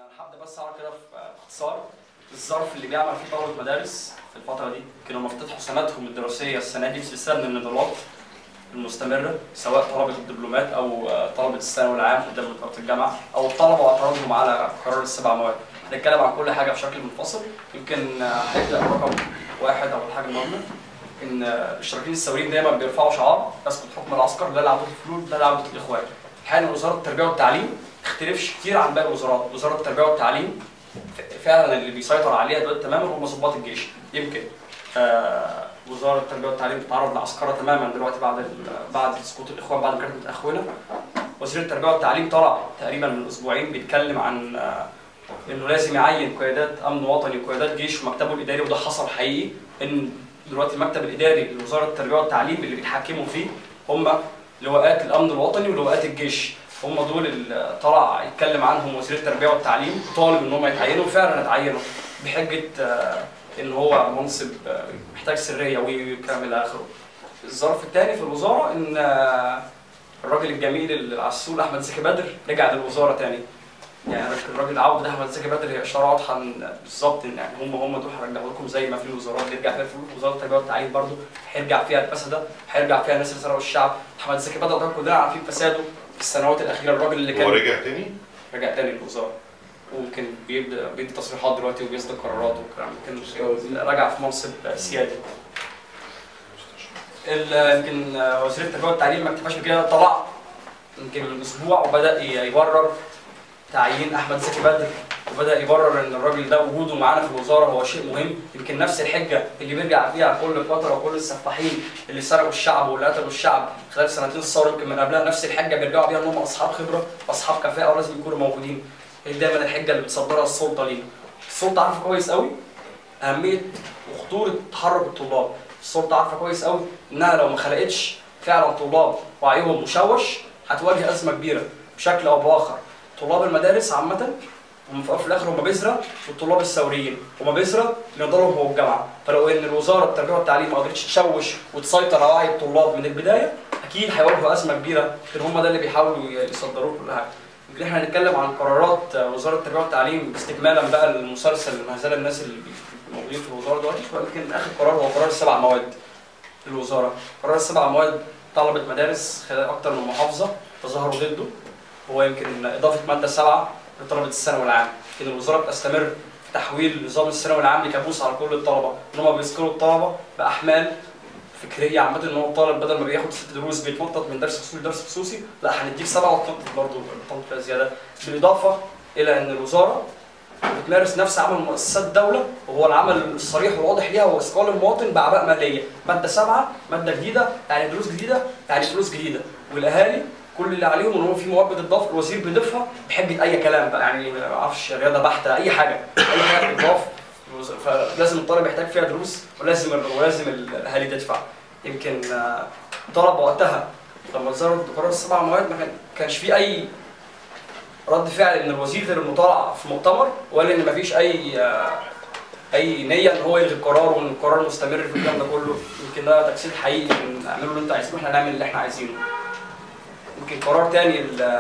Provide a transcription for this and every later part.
هبدا بس اعرض كده في باختصار الظرف اللي بيعمل فيه طلبه مدارس في الفتره دي كانوا مفتتحوا سنتهم الدراسيه السنه دي بسلسله من النضالات المستمره سواء طلبه الدبلومات او طلبه الثانوي العام قدام وزاره الجامعه او الطلبه واعتراضهم على قرار السبع مواد هنتكلم عن كل حاجه بشكل منفصل يمكن هنبدا رقم واحد او الحاجه المهمه ان الاشتراكيين الثوريين دايما بيرفعوا شعار يسقط حكم العسكر لا لعبده الفلول لا لعبده الاخوان حال وزاره التربيه والتعليم تختلفش كتير عن باقي الوزارات وزاره التربيه والتعليم فعلا اللي بيسيطر عليها دلوقتي تماما هم ضباط الجيش يمكن آه وزاره التربيه والتعليم بتتعرض لعسكره تماما دلوقتي بعد بعد سقوط الاخوان بعد ما كانت متاخونه وزير التربيه والتعليم طلع تقريبا من اسبوعين بيتكلم عن آه انه لازم يعين قيادات امن وطني وقيادات جيش في مكتبه الاداري وده حصل حقيقي ان دلوقتي المكتب الاداري لوزاره التربيه والتعليم اللي بيتحكموا فيه هم لواءات الامن الوطني ولواءات الجيش هم دول اللي طلع يتكلم عنهم وزير التربيه والتعليم طالب ان هم يتعينوا فعلا اتعينوا بحجه ان هو منصب محتاج سريه وكلام الى اخره. الظرف الثاني في الوزاره ان الراجل الجميل العسول احمد زكي بدر رجع للوزاره تاني. يعني الراجل العوض ده احمد زكي بدر هي اشاره واضحه بالظبط ان يعني هم هم دول هرجعوا لكم زي ما في الوزارات بيرجع فيها الفلوس وزاره التربيه والتعليم برضه هيرجع فيها الفسده هيرجع فيها الناس اللي سرقوا الشعب احمد زكي بدر ده كلنا عارفين فساده في السنوات الاخيره الراجل اللي كان هو رجع تاني؟ رجع تاني للوزاره وممكن بيبدا بيدي تصريحات دلوقتي وبيصدر قرارات والكلام يمكن رجع في منصب سيادي. يمكن وزير التربيه والتعليم ما اكتفاش بكده طلع يمكن من اسبوع وبدا يبرر تعيين احمد زكي بدر وبدا يبرر ان الراجل ده وجوده معانا في الوزاره هو شيء مهم يمكن نفس الحجه اللي بيرجع فيها كل فتره وكل السفاحين اللي سرقوا الشعب واللي قتلوا الشعب خلال سنتين الثوره يمكن من قبلها نفس الحجه بيرجعوا بيها ان هم اصحاب خبره واصحاب كفاءه ولازم يكونوا موجودين هي دايما الحجه اللي بتصدرها السلطه لينا السلطه عارفه كويس قوي اهميه وخطوره تحرك الطلاب السلطه عارفه كويس قوي انها لو ما خلقتش فعلا طلاب وعيهم مشوش هتواجه ازمه كبيره بشكل او باخر طلاب المدارس عامة هم في الاخر هم بذرة والطلاب الثوريين هم بذرة لنضالهم هو الجامعة فلو ان الوزارة التربية والتعليم ما قدرتش تشوش وتسيطر على وعي الطلاب من البداية اكيد هيواجهوا ازمة كبيرة لان هم ده اللي بيحاولوا يصدروه كل حاجة يمكن احنا هنتكلم عن قرارات وزارة التربية والتعليم استكمالا بقى المسلسل مهزلة الناس اللي موجودين في الوزارة دلوقتي ولكن اخر قرار هو قرار السبع مواد للوزارة قرار السبع مواد طلبة مدارس خلال اكتر من محافظة تظاهروا ضده هو يمكن اضافه ماده سبعه لطلبه الثانوي العام ان الوزاره بتستمر في تحويل نظام الثانوي العام لكابوس على كل الطلبه ان هم بيذكروا الطلبه باحمال فكريه عامه ان هو الطالب بدل ما بياخد ست دروس بيتنطط من درس خصوصي لدرس خصوصي لا هنديك سبعه وتنطط برضه الطالب فيها زياده بالاضافه الى ان الوزاره بتمارس نفس عمل مؤسسات الدوله وهو العمل الصريح والواضح ليها هو اثقال المواطن باعباء ماليه ماده سبعه ماده جديده يعني دروس جديده يعني فلوس جديده والاهالي كل اللي عليهم ان هو في مواد بتضاف الوزير بيضيفها بحجه اي كلام بقى يعني ما اعرفش رياضه بحته اي حاجه اي حاجه بتضاف فلازم الطالب يحتاج فيها دروس ولازم ولازم الاهالي تدفع يمكن طلب وقتها لما صدر قرار السبع مواد ما كانش في اي رد فعل من الوزير غير انه طلع في مؤتمر وقال ان ما فيش اي اي نيه ان هو يلغي القرار وان القرار مستمر في الكلام ده كله يمكن ده تجسيد حقيقي ان اعملوا اللي انتوا عايزينه احنا نعمل اللي احنا عايزينه يمكن قرار تاني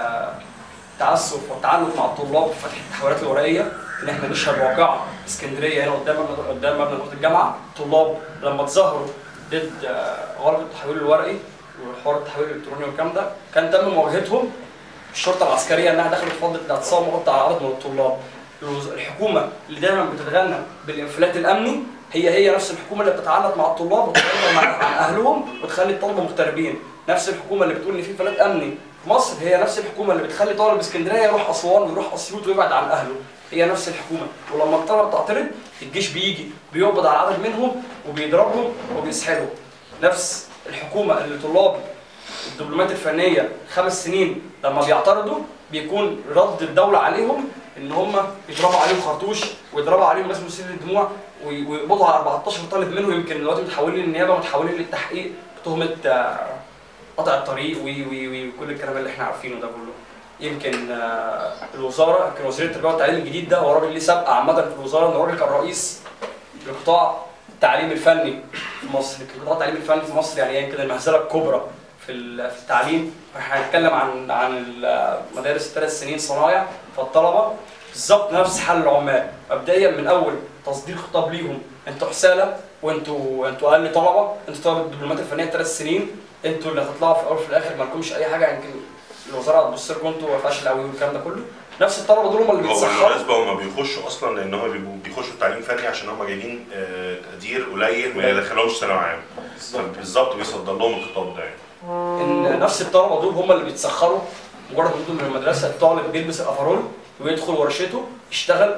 التعسف والتعنت مع الطلاب في فتح التحويلات الورقيه ان احنا نشهد واقعه اسكندريه هنا قدام قدام مبنى نقطه الجامعه الطلاب لما تظاهروا ضد غلط التحويل الورقي وحوار التحويل الالكتروني والكلام ده كان تم مواجهتهم الشرطه العسكريه انها دخلت فضت الاعتصام وقطع على عدد من الطلاب الحكومه اللي دايما بتتغنى بالانفلات الامني هي هي نفس الحكومه اللي بتتعنت مع الطلاب وتتعنت عن اهلهم وتخلي الطلبه مغتربين نفس الحكومه اللي بتقول ان في انفلات امني في مصر هي نفس الحكومه اللي بتخلي طالب اسكندريه يروح اسوان ويروح اسيوط ويبعد عن اهله هي نفس الحكومه ولما الطلبه تعترض الجيش بيجي بيقبض على عدد منهم وبيضربهم وبيسحلهم نفس الحكومه اللي طلاب الدبلومات الفنيه خمس سنين لما بيعترضوا بيكون رد الدوله عليهم ان هم يضربوا عليهم خرطوش ويضربوا عليهم غاز مسيل للدموع ويقبضوا على 14 طالب منهم يمكن دلوقتي متحولين للنيابه ومتحولين للتحقيق بتهمه قطع الطريق وي وي وي وكل الكلام اللي احنا عارفينه ده كله يمكن الوزاره يمكن وزير التربيه والتعليم الجديد ده هو راجل ليه سابقه عامه في الوزاره ان الراجل كان رئيس لقطاع التعليم الفني في مصر يمكن قطاع التعليم الفني في مصر يعني يمكن المهزله الكبرى في في التعليم احنا هنتكلم عن عن المدارس الثلاث سنين صنايع فالطلبه بالظبط نفس حل العمال مبدئيا من اول تصدير خطاب ليهم انتوا حساله وانتوا انتوا اقل طلبه انتوا طلبه الدبلومات الفنيه ثلاث سنين انتوا اللي هتطلعوا في الاول وفي الاخر ما لكمش اي حاجه يمكن الوزاره هتبص لكم انتوا فاشل قوي والكلام ده كله نفس الطلبه دول هم اللي هو بيتسخروا بالمناسبه هم بيخشوا اصلا لان هم بيبقوا بيخشوا تعليم فني عشان هم جايبين آه، تقدير قليل ما يدخلهمش ثانوي عام بالظبط بيصدر لهم الخطاب ده يعني ان نفس الطلبه دول هم اللي بيتسخروا مجرد ما يجوا من المدرسه الطالب بيلبس الافرول ويدخل ورشته يشتغل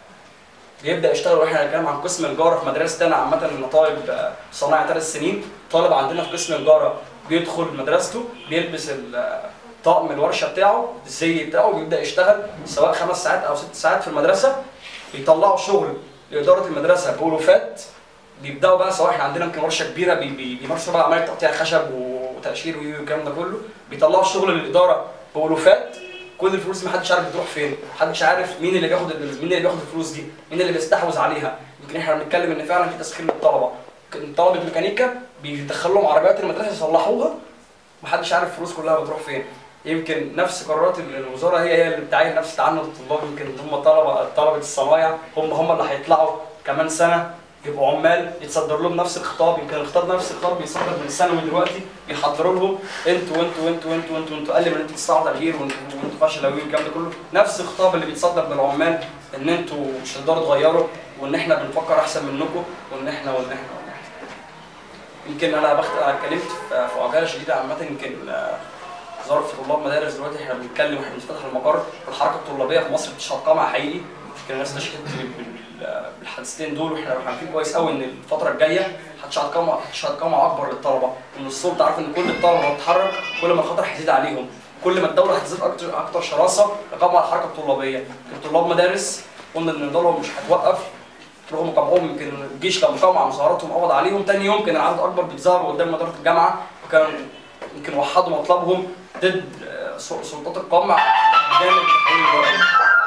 بيبدا يشتغل واحنا هنتكلم عن قسم الجاره في مدارس تانية عامه ان طالب آه، صنايع ثلاث سنين طالب عندنا في قسم الجاره بيدخل مدرسته بيلبس ال- آه، طقم الورشه بتاعه الزي بتاعه وبيبدا يشتغل سواء خمس ساعات او ست ساعات في المدرسه بيطلعوا شغل لاداره المدرسه بألوفات بيبداوا بقى سواء احنا عندنا يمكن ورشه كبيره بي- بي- بيمارسوا بقى عمليه تقطيع خشب وتقشير والكلام ده كله بيطلعوا الشغل للاداره بألوفات كل الفلوس دي محدش عارف بتروح فين محدش عارف مين اللي بياخد ال- مين اللي بياخد الفلوس دي مين اللي بيستحوذ عليها يمكن احنا بنتكلم ان فعلا في تسخير للطلبه كان طلبه ميكانيكا بيدخل لهم عربيات المدرسه يصلحوها محدش عارف الفلوس كلها بتروح فين يمكن نفس قرارات ال- الوزاره هي هي اللي بتعين نفس تعنت الطلاب يمكن هم طلبه طلبه الصنايع هم هم اللي هيطلعوا كمان سنه يبقوا عمال يتصدر لهم نفس الخطاب يمكن الخطاب نفس الخطاب بيصدر من الثانوي دلوقتي بيحضروا لهم انتوا وانتوا وانتوا وانتوا وانتوا انتوا اقل من انتوا تستطيعوا تغيير وانتوا وانتوا فاشل قوي والكلام ده كله نفس الخطاب اللي بيتصدر للعمال ان انتوا مش هتقدروا تغيروا وان احنا بنفكر احسن منكم وان احنا وان احنا وان احنا يمكن انا بخت... انا اتكلمت في في عجاله شديده عامه يمكن آه، ظرف في طلاب مدارس دلوقتي احنا بنتكلم واحنا بنفتح المقر الحركه الطلابيه في مصر بتشهد قمع حقيقي يمكن الناس تشهد بال- بال- بالحادثتين دول واحنا عارفين كويس قوي ان الفتره الجايه هتشهد قمع هتشهد قمع اكبر للطلبه ان الصوت عارف ان كل الطلبه لما تتحرك كل ما الخطر هيزيد عليهم كل ما الدوله هتزيد اكتر اكتر شراسه لقمع الحركه الطلابيه يمكن طلاب مدارس قلنا ان الدوله مش هتوقف رغم قمعهم يمكن الجيش لما قمع مظاهراتهم قبض عليهم تاني يوم كان العدد اكبر بيتظاهروا قدام مديريه الجامعه وكان يمكن وحدوا مطلبهم ضد آه، سلطات القمع بجانب تحرير الوطن.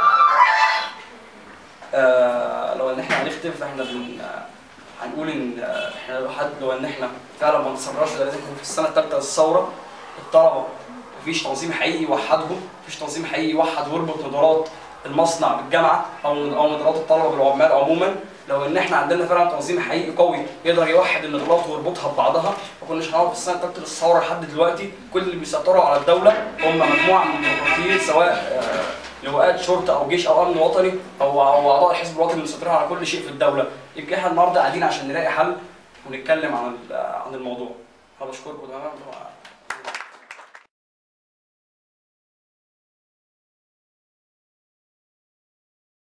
آه لو ان احنا هنختم فاحنا بن آه، هنقول ان آه، احنا لو حد لو ان احنا فعلا ما نتسرعش لان احنا في السنه الثالثه للثوره الطلبه مفيش تنظيم حقيقي يوحدهم مفيش تنظيم حقيقي يوحد ويربط مدارات المصنع بالجامعه او او مدارات الطلبه بالعمال عموما لو ان احنا عندنا فعلا تنظيم حقيقي قوي يقدر يوحد المدارات ويربطها ببعضها ما كناش هنقعد في السنه الثالثه للثوره لحد دلوقتي كل اللي بيسيطروا على الدوله هم مجموعه من الديمقراطيين سواء آه، لواءات شرطه او جيش او امن وطني او او اعضاء الحزب الوطني اللي مسيطرين على كل شيء في الدوله يمكن احنا النهارده قاعدين عشان نلاقي حل ونتكلم عن ال- عن الموضوع انا بشكركم تماما